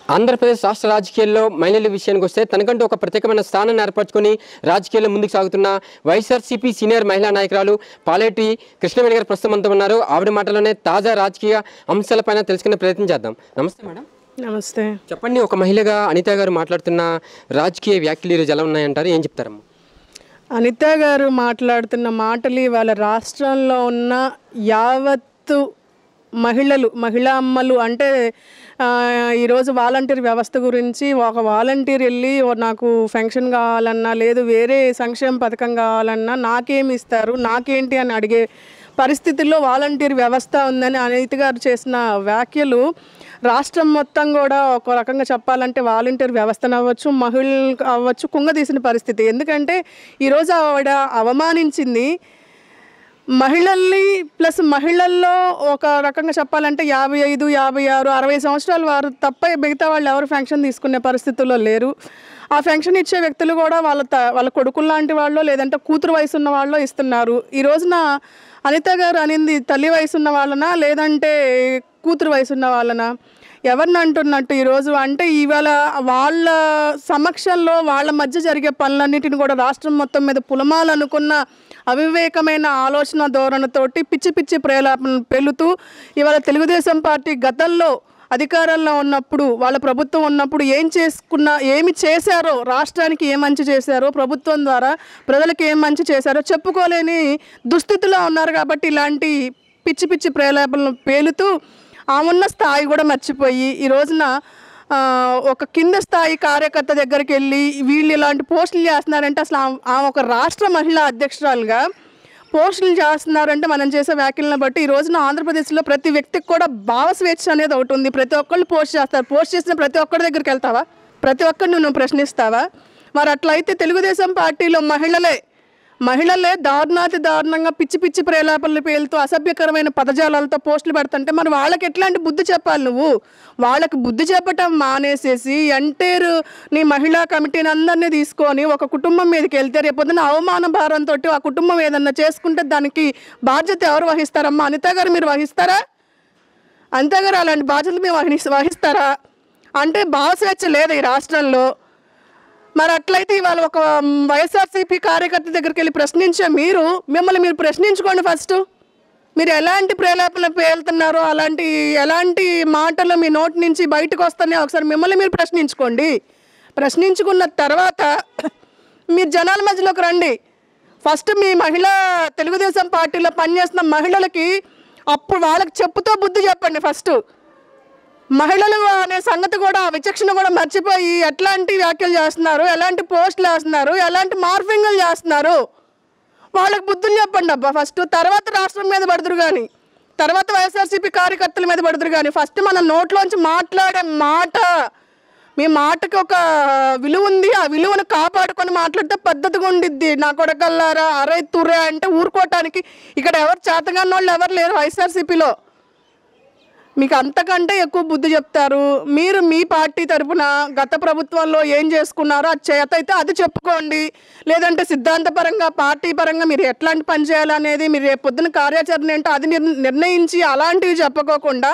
ఆంధ్రప్రదేశ్ రాష్ట్ర రాజకీయాల్లో మహిళల విషయానికి వస్తే తనకంటూ ఒక ప్రత్యేకమైన స్థానాన్ని ఏర్పరచుకొని రాజకీయాల్లో ముందుకు సాగుతున్న వైఎస్ఆర్సీపీ సీనియర్ మహిళా నాయకురాలు పాలేటి కృష్ణవేణి గారు ప్రస్తుతం అంతా ఉన్నారు ఆవిడ మాటలోనే తాజా రాజకీయ అంశాలపైన తెలుసుకునే ప్రయత్నం చేద్దాం నమస్తే మేడం నమస్తే చెప్పండి ఒక మహిళగా అనిత గారు మాట్లాడుతున్న రాజకీయ వ్యాఖ్యలు ఈరోజు ఎలా ఉన్నాయంటారు ఏం చెప్తారమ్మా అనిత గారు మాట్లాడుతున్న మాటలు వాళ్ళ రాష్ట్రంలో ఉన్న యావత్తు మహిళలు మహిళా అమ్మలు అంటే ఆ, ఈరోజు వాలంటీర్ వ్యవస్థ గురించి ఒక వాలంటీర్ వెళ్ళి "ఓ నాకు ఫంక్షన్ కావాలన్నా లేదు వేరే సంక్షేమ పథకం కావాలన్నా నాకేమి ఇస్తారు నాకేంటి అని అడిగే పరిస్థితుల్లో వాలంటీర్ వ్యవస్థ ఉందని అనిత గారు చేసిన వ్యాఖ్యలు రాష్ట్రం మొత్తం కూడా ఒక రకంగా చెప్పాలంటే వాలంటీర్ వ్యవస్థను అవ్వచ్చు మహిళలు అవ్వచ్చు కుంగదీసిన పరిస్థితి ఎందుకంటే ఈరోజు ఆవిడ అవమానించింది మహిళల్ని ప్లస్ మహిళల్లో ఒక రకంగా చెప్పాలంటే యాభై ఐదు యాభై ఆరు అరవై సంవత్సరాల వారు తప్ప మిగతా వాళ్ళు ఎవరు ఫంక్షన్ తీసుకునే పరిస్థితుల్లో లేరు ఆ ఫంక్షన్ ఇచ్చే వ్యక్తులు కూడా వాళ్ళ త వాళ్ళ కొడుకులు లాంటి వాళ్ళు లేదంటే కూతురు వయసు ఉన్న వాళ్ళు ఇస్తున్నారు ఈ రోజున అనిత గారు అనింది తల్లి వయసు ఉన్న వాళ్ళనా లేదంటే కూతురు వయసు ఉన్న వాళ్ళనా ఎవరిని అంటున్నట్టు ఈరోజు అంటే ఇవాళ వాళ్ళ సమక్షంలో వాళ్ళ మధ్య జరిగే పనులన్నిటిని కూడా రాష్ట్రం మొత్తం మీద పులమాలనుకున్న అవివేకమైన ఆలోచన ధోరణితోటి పిచ్చి పిచ్చి ప్రేలాపనలు పెళ్ళుతూ ఇవాళ తెలుగుదేశం పార్టీ గతంలో అధికారంలో ఉన్నప్పుడు వాళ్ళ ప్రభుత్వం ఉన్నప్పుడు ఏం చేసుకున్న ఏమి చేశారో రాష్ట్రానికి ఏం మంచి చేశారో ప్రభుత్వం ద్వారా ప్రజలకు ఏం మంచి చేశారో చెప్పుకోలేని దుస్థితిలో ఉన్నారు కాబట్టి ఇలాంటి పిచ్చి పిచ్చి ప్రేలాపనలు పేలుతూ ఆ ఉన్న స్థాయి కూడా మర్చిపోయి ఈ రోజున ఆ, ఒక కింద స్థాయి కార్యకర్త దగ్గరికి వెళ్ళి వీళ్ళు ఇలాంటి పోస్టులు చేస్తున్నారంటే అసలు ఆమె- ఆమె ఒక రాష్ట్ర మహిళా అధ్యక్షురాలుగా పోస్టులు చేస్తున్నారంటే మనం చేసే వ్యాఖ్యలను బట్టి ఈ రోజున ఆంధ్రప్రదేశ్లో ప్రతి వ్యక్తికి కూడా భావ స్వేచ్ఛ అనేది ఒకటి ఉంది ప్రతి ఒక్కళ్ళు పోస్ట్ చేస్తారు పోస్ట్ చేసిన ప్రతి ఒక్కరి దగ్గరికి వెళ్తావా ప్రతి ఒక్కరిని నువ్వు ప్రశ్నిస్తావా మరి అట్లయితే తెలుగుదేశం పార్టీలో మహిళలే మహిళలే దారుణాతి దారుణంగా పిచ్చి పిచ్చి ప్రేలాపనలు పేలుతూ అసభ్యకరమైన పదజాలాలతో పోస్టులు పెడుతుంటే మరి వాళ్ళకి ఎట్లాంటి బుద్ధి చెప్పాలి నువ్వు వాళ్ళకి బుద్ధి చెప్పటం మానేసేసి ఎంటైర్ నీ మహిళా కమిటీని అందరినీ తీసుకొని ఒక కుటుంబం మీదకి వెళ్తే రేపొద్దున అవమాన భారంతో ఆ కుటుంబం ఏదన్నా చేసుకుంటే దానికి బాధ్యత ఎవరు వహిస్తారమ్మా అనిత గారు మీరు వహిస్తారా అనిత గారు అలాంటి బాధ్యతలు మీరు వహి వహిస్తారా అంటే భావ స్వేచ్ఛ లేదు ఈ రాష్ట్రంలో మరి అట్లయితే ఇవాళ ఒక వైఎస్ఆర్సీపీ కార్యకర్త దగ్గరికి వెళ్ళి ప్రశ్నించే మీరు మిమ్మల్ని మీరు ప్రశ్నించుకోండి ఫస్ట్ మీరు ఎలాంటి ప్రేలాపనలు పేలుతున్నారో అలాంటి ఎలాంటి మాటలు మీ నోటి నుంచి బయటకు వస్తున్నాయో ఒకసారి మిమ్మల్ని మీరు ప్రశ్నించుకోండి ప్రశ్నించుకున్న తర్వాత మీరు జనాల మధ్యలోకి రండి ఫస్ట్ మీ మహిళా తెలుగుదేశం పార్టీలో పనిచేస్తున్న మహిళలకి అప్పుడు వాళ్ళకి చెప్పుతో బుద్ధి చెప్పండి ఫస్ట్ మహిళలు అనే సంగతి కూడా ఆ విచక్షణ కూడా మర్చిపోయి ఎట్లాంటి వ్యాఖ్యలు చేస్తున్నారు ఎలాంటి పోస్టులు వేస్తున్నారు ఎలాంటి మార్ఫింగ్లు చేస్తున్నారు వాళ్ళకి బుద్ధులు చెప్పండి అబ్బా ఫస్ట్ తర్వాత రాష్ట్రం మీద పడుతురు కానీ తర్వాత వైఎస్ఆర్సీపీ కార్యకర్తల మీద పడుతురు కానీ ఫస్ట్ మన నోట్లోంచి మాట్లాడే మాట మీ మాటకి ఒక విలువ ఉంది ఆ విలువను కాపాడుకొని మాట్లాడితే పద్ధతిగా ఉండిద్ది నా కొడకల్లారా అరే తురే అంటే ఊరుకోవటానికి ఇక్కడ ఎవరు చేతగాని వాళ్ళు ఎవరు లేరు వైఎస్ఆర్సీపీలో మీకు అంతకంటే ఎక్కువ బుద్ధి చెప్తారు మీరు మీ పార్టీ తరపున గత ప్రభుత్వంలో ఏం చేసుకున్నారో అది చేత అయితే అది చెప్పుకోండి లేదంటే సిద్ధాంతపరంగా పార్టీ పరంగా మీరు ఎట్లాంటి పని చేయాలనేది మీరు రేపు పొద్దున కార్యాచరణ ఏంటో అది నిర్- నిర్ణయించి అలాంటివి చెప్పుకోకుండా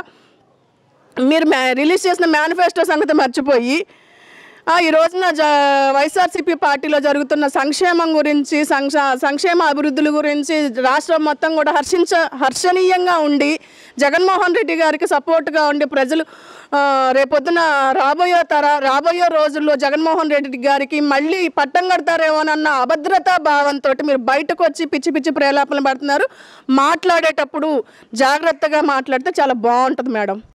మీరు మ్యా రిలీజ్ చేసిన మేనిఫెస్టో సంగతి మర్చిపోయి ఆ, ఈ రోజున జ వైఎస్ఆర్సీపీ పార్టీలో జరుగుతున్న సంక్షేమం గురించి సంక్ష సంక్షేమ అభివృద్ధుల గురించి రాష్ట్రం మొత్తం కూడా హర్షించ హర్షణీయంగా ఉండి జగన్మోహన్ రెడ్డి గారికి సపోర్ట్గా ఉండి ప్రజలు ఆ, రేపొద్దున రాబోయే తర రాబోయే రోజుల్లో జగన్మోహన్ రెడ్డి గారికి మళ్ళీ పట్టం కడతారేమోనన్న అభద్రతా భావంతో మీరు బయటకు వచ్చి పిచ్చి పిచ్చి ప్రేలాపనలు పడుతున్నారు మాట్లాడేటప్పుడు జాగ్రత్తగా మాట్లాడితే చాలా బాగుంటుంది మేడం